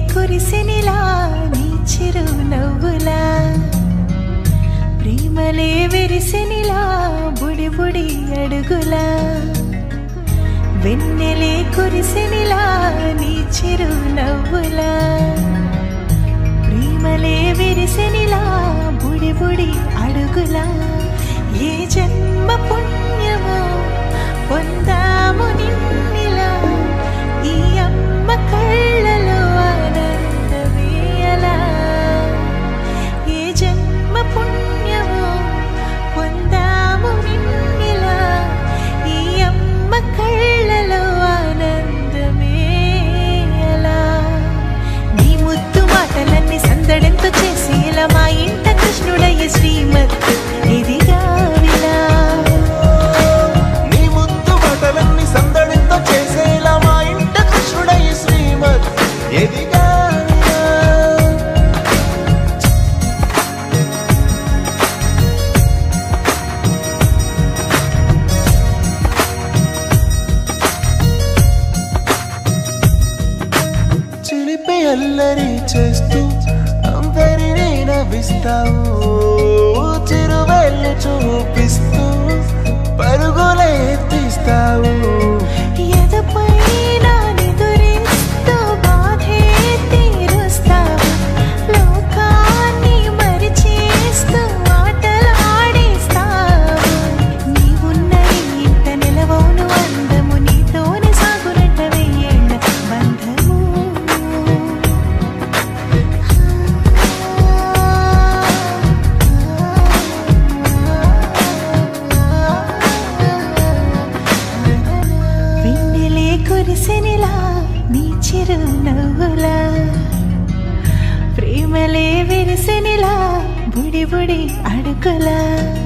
కురిసినిలా నీ చిరు నవ్వులా ప్రేమలే విరిసినిలా బుడి బుడి అడుగులా వెన్నెలే కురిసినిలా నీ చిరు నవ్వులా ప్రేమలే విరిసినిలా బుడి బుడి అడుగులా ఏ జన్మ పుణ్యమో పొందాము నిన్నిలా ఈ అమ్మ కళ్ళలో ఆనందమే అలా ఏ జన్మ పుణ్యమో పొందాము నిన్నిలా ఈ అమ్మ కళ్ళలో ఆనందమే అలా నీ ముద్దు మాటలన్నీ సందడెంతో చేసి ఇలా మా ఇంట కృష్ణుడయ్య శ్రీమత్ ఇదిగా విలా నీ ముద్దు బటలన్నీ సందడితో చేసేలా మా ఇంట కృష్ణుడయ్య శ్రీమత్ ఎదిగా చిలిపి అల్లరి చేస్తూ అందరినీ నవ్విస్తావు చిరువేళ్ళు చూపిస్తూ పరుగులే ఎత్తిస్తావు ఎదపై నా నిదురిస్తూ బాధే తీరుస్తావు లోకాన్ని మరిచేస్తూ ఆటలాడిస్తావు నీవున్న ఈ ఇంట నిలవవును అందము నీతోనే సాగునట్ట వెయ్యేళ్ళ బంధము వెన్నెలే కురిసినిలా నీ చిరు నవ్వులా ప్రేమలే విరిసినిలా బుడి బుడి అడుగులా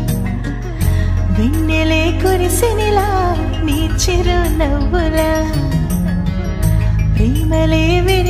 వెన్నెలే కురిసినిలా నీ చిరు నవ్వులా ప్రేమలే విరిసినిలా